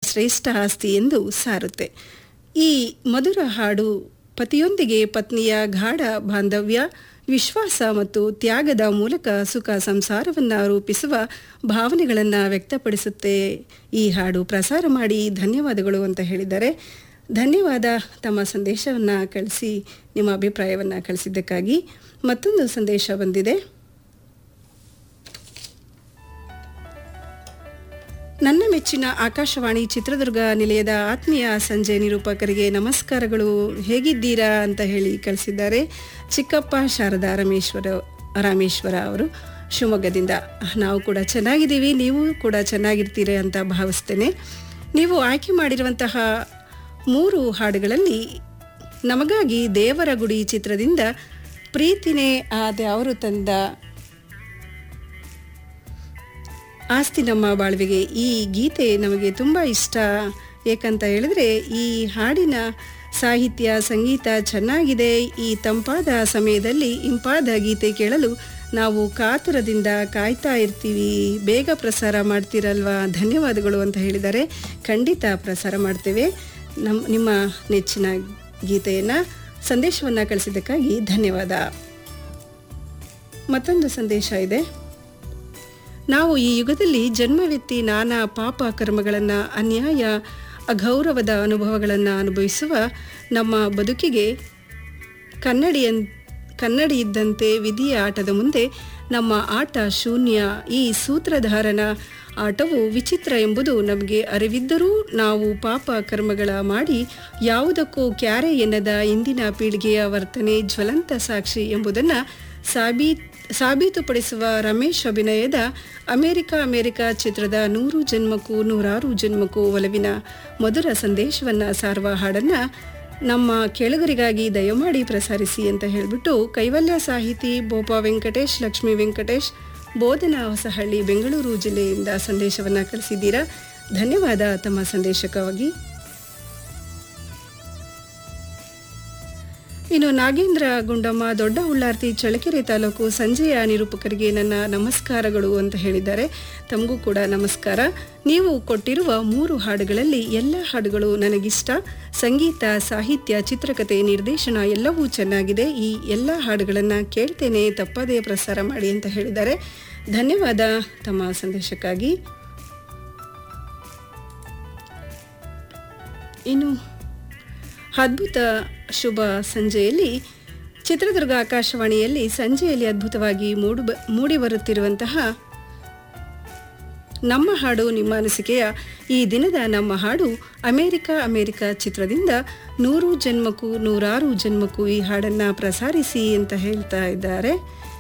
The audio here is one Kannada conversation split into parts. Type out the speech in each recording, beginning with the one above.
ಶ್ರೇಷ್ಠ ಆಸ್ತಿ ಎಂದು ಸಾರುತ್ತೆ ಈ ಮಧುರ ಹಾಡು ಪತಿಯೊಂದಿಗೆ ಪತ್ನಿಯ ಗಾಢ ಬಾಂಧವ್ಯ ವಿಶ್ವಾಸ ಮತ್ತು ತ್ಯಾಗದ ಮೂಲಕ ಸುಖ ಸಂಸಾರವನ್ನು ರೂಪಿಸುವ ಭಾವನೆಗಳನ್ನು ವ್ಯಕ್ತಪಡಿಸುತ್ತೆ ಈ ಹಾಡು ಪ್ರಸಾರ ಮಾಡಿ ಧನ್ಯವಾದಗಳು ಅಂತ ಹೇಳಿದ್ದಾರೆ ಧನ್ಯವಾದ ತಮ್ಮ ಸಂದೇಶವನ್ನು ಕಳಿಸಿ ನಿಮ್ಮ ಅಭಿಪ್ರಾಯವನ್ನು ಕಳಿಸಿದ್ದಕ್ಕಾಗಿ ಮತ್ತೊಂದು ಸಂದೇಶ ಬಂದಿದೆ ನನ್ನ ಮೆಚ್ಚಿನ ಆಕಾಶವಾಣಿ ಚಿತ್ರದುರ್ಗ ನಿಲಯದ ಆತ್ಮೀಯ ಸಂಜೆ ನಿರೂಪಕರಿಗೆ ನಮಸ್ಕಾರಗಳು ಹೇಗಿದ್ದೀರಾ ಅಂತ ಹೇಳಿ ಕಳಿಸಿದ್ದಾರೆ ಚಿಕ್ಕಪ್ಪ ಶಾರದಾ ರಮೇಶ್ವರ ರಾಮೇಶ್ವರ ಅವರು ಶಿವಮೊಗ್ಗದಿಂದ ನಾವು ಕೂಡ ಚೆನ್ನಾಗಿದ್ದೀವಿ ನೀವು ಕೂಡ ಚೆನ್ನಾಗಿರ್ತೀರಿ ಅಂತ ಭಾವಿಸ್ತೇನೆ ನೀವು ಆಯ್ಕೆ ಮಾಡಿರುವಂತಹ ಮೂರು ಹಾಡುಗಳಲ್ಲಿ ನಮಗಾಗಿ ದೇವರ ಗುಡಿ ಚಿತ್ರದಿಂದ ಪ್ರೀತಿನೇ ಆದ್ಯಾವರು ತಂದ ಆಸ್ತಿ ನಮ್ಮ ಬಾಳ್ವೆಗೆ ಈ ಗೀತೆ ನಮಗೆ ತುಂಬ ಇಷ್ಟ ಏಕಂತ ಹೇಳಿದ್ರೆ ಈ ಹಾಡಿನ ಸಾಹಿತ್ಯ ಸಂಗೀತ ಚೆನ್ನಾಗಿದೆ ಈ ತಂಪಾದ ಸಮಯದಲ್ಲಿ ಇಂಪಾದ ಗೀತೆ ಕೇಳಲು ನಾವು ಕಾತುರದಿಂದ ಕಾಯ್ತಾ ಇರ್ತೀವಿ ಬೇಗ ಪ್ರಸಾರ ಮಾಡ್ತೀರಲ್ವಾ ಧನ್ಯವಾದಗಳು ಅಂತ ಹೇಳಿದ್ದಾರೆ ಖಂಡಿತ ಪ್ರಸಾರ ಮಾಡ್ತೇವೆ ನಮ್ಮ ನಿಮ್ಮ ನೆಚ್ಚಿನ ಗೀತೆಯನ್ನು ಸಂದೇಶವನ್ನು ಕಳಿಸಿದ್ದಕ್ಕಾಗಿ ಧನ್ಯವಾದ ಮತ್ತೊಂದು ಸಂದೇಶ ಇದೆ ನಾವು ಈ ಯುಗದಲ್ಲಿ ಜನ್ಮವೆತ್ತಿ ನಾನಾ ಪಾಪ ಕರ್ಮಗಳನ್ನು ಅನ್ಯಾಯ ಅಗೌರವದ ಅನುಭವಗಳನ್ನು ಅನುಭವಿಸುವ ನಮ್ಮ ಬದುಕಿಗೆ ಕನ್ನಡಿಯನ್ ಕನ್ನಡಿ ಇದ್ದಂತೆ ವಿಧಿಯ ಆಟದ ಮುಂದೆ ನಮ್ಮ ಆಟ ಶೂನ್ಯ ಈ ಸೂತ್ರಧಾರನ ಆಟವು ವಿಚಿತ್ರ ಎಂಬುದು ನಮಗೆ ಅರಿವಿದ್ದರೂ ನಾವು ಪಾಪ ಕರ್ಮಗಳ ಮಾಡಿ ಯಾವುದಕ್ಕೂ ಕ್ಯಾರೆ ಎನ್ನದ ಇಂದಿನ ಪೀಳಿಗೆಯ ವರ್ತನೆ ಜ್ವಲಂತ ಸಾಕ್ಷಿ ಎಂಬುದನ್ನು ಸಾಬೀತ್ ಸಾಬೀತುಪಡಿಸುವ ರಮೇಶ್ ಅಭಿನಯದ ಅಮೆರಿಕ ಅಮೆರಿಕ ಚಿತ್ರದ ನೂರು ಜನ್ಮಕ್ಕೂ ನೂರಾರು ಜನ್ಮಕ್ಕೂ ಒಲವಿನ ಮಧುರ ಸಂದೇಶವನ್ನು ಸಾರುವ ಹಾಡನ್ನು ನಮ್ಮ ಕೇಳುಗರಿಗಾಗಿ ದಯಮಾಡಿ ಪ್ರಸಾರಿಸಿ ಅಂತ ಹೇಳಿಬಿಟ್ಟು ಕೈವಲ್ಯ ಸಾಹಿತಿ ಬೋಪ ವೆಂಕಟೇಶ್ ಲಕ್ಷ್ಮೀ ವೆಂಕಟೇಶ್ ಬೋಧನಾ ಹೊಸಹಳ್ಳಿ ಬೆಂಗಳೂರು ಜಿಲ್ಲೆಯಿಂದ ಸಂದೇಶವನ್ನು ಕಳಿಸಿದ್ದೀರಾ ಧನ್ಯವಾದ ತಮ್ಮ ಸಂದೇಶಕ್ಕಾಗಿ ಇನ್ನು ನಾಗೇಂದ್ರ ಗುಂಡಮ್ಮ ದೊಡ್ಡ ಉಳ್ಳಾರ್ತಿ ಚಳ್ಳಕೆರೆ ತಾಲೂಕು ಸಂಜೆಯ ನಿರೂಪಕರಿಗೆ ನನ್ನ ನಮಸ್ಕಾರಗಳು ಅಂತ ಹೇಳಿದ್ದಾರೆ ತಮಗೂ ಕೂಡ ನಮಸ್ಕಾರ ನೀವು ಕೊಟ್ಟಿರುವ ಮೂರು ಹಾಡುಗಳಲ್ಲಿ ಎಲ್ಲ ಹಾಡುಗಳು ನನಗಿಷ್ಟ ಸಂಗೀತ ಸಾಹಿತ್ಯ ಚಿತ್ರಕಥೆ ನಿರ್ದೇಶನ ಎಲ್ಲವೂ ಚೆನ್ನಾಗಿದೆ ಈ ಎಲ್ಲ ಹಾಡುಗಳನ್ನು ಕೇಳ್ತೇನೆ ತಪ್ಪದೇ ಪ್ರಸಾರ ಮಾಡಿ ಅಂತ ಹೇಳಿದ್ದಾರೆ ಧನ್ಯವಾದ ತಮ್ಮ ಸಂದೇಶಕ್ಕಾಗಿ ಇನ್ನು ಅದ್ಭುತ ಶುಭ ಸಂಜೆಯಲ್ಲಿ ಚಿತ್ರದುರ್ಗ ಆಕಾಶವಾಣಿಯಲ್ಲಿ ಸಂಜೆಯಲ್ಲಿ ಅದ್ಭುತವಾಗಿ ಮೂಡು ಮೂಡಿ ಬರುತ್ತಿರುವಂತಹ ನಮ್ಮ ಹಾಡು ನಿಮ್ಮ ಅನಿಸಿಕೆಯ ಈ ದಿನದ ನಮ್ಮ ಹಾಡು ಅಮೇರಿಕ ಅಮೇರಿಕ ಚಿತ್ರದಿಂದ ನೂರು ಜನ್ಮಕ್ಕೂ ನೂರಾರು ಜನ್ಮಕ್ಕೂ ಈ ಹಾಡನ್ನು ಪ್ರಸಾರಿಸಿ ಅಂತ ಹೇಳ್ತಾ ಇದ್ದಾರೆ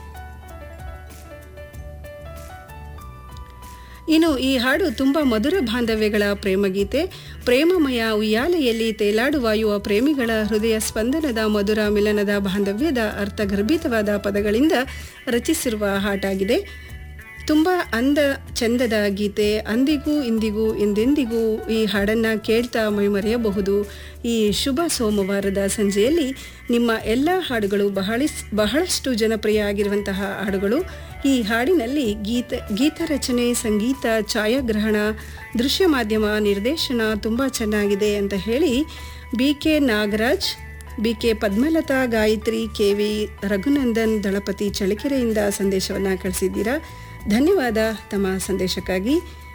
ಇನ್ನು ಈ ಹಾಡು ತುಂಬ ಮಧುರ ಬಾಂಧವ್ಯಗಳ ಪ್ರೇಮಗೀತೆ ಪ್ರೇಮಮಯ ಉಯ್ಯಾಲೆಯಲ್ಲಿ ತೇಲಾಡುವ ಯುವ ಪ್ರೇಮಿಗಳ ಹೃದಯ ಸ್ಪಂದನದ ಮಧುರ ಮಿಲನದ ಬಾಂಧವ್ಯದ ಅರ್ಥಗರ್ಭಿತವಾದ ಪದಗಳಿಂದ ರಚಿಸಿರುವ ಹಾಟಾಗಿದೆ ತುಂಬ ಅಂದ ಚಂದದ ಗೀತೆ ಅಂದಿಗೂ ಇಂದಿಗೂ ಎಂದೆಂದಿಗೂ ಈ ಹಾಡನ್ನು ಕೇಳ್ತಾ ಮೈಮರೆಯಬಹುದು ಈ ಶುಭ ಸೋಮವಾರದ ಸಂಜೆಯಲ್ಲಿ ನಿಮ್ಮ ಎಲ್ಲ ಹಾಡುಗಳು ಬಹಳ ಬಹಳಷ್ಟು ಜನಪ್ರಿಯ ಆಗಿರುವಂತಹ ಹಾಡುಗಳು ಈ ಹಾಡಿನಲ್ಲಿ ಗೀತ ಗೀತರಚನೆ ಸಂಗೀತ ಛಾಯಾಗ್ರಹಣ ದೃಶ್ಯ ಮಾಧ್ಯಮ ನಿರ್ದೇಶನ ತುಂಬ ಚೆನ್ನಾಗಿದೆ ಅಂತ ಹೇಳಿ B K Nagaraj B K Padmalatha Gayatri K V Raghunandan Dalapathi ಚಳ್ಳಕೆರೆಯಿಂದ ಸಂದೇಶವನ್ನು ಕಳಿಸಿದ್ದೀರಾ ಧನ್ಯವಾದ ತಮ್ಮ ಸಂದೇಶಕ್ಕಾಗಿ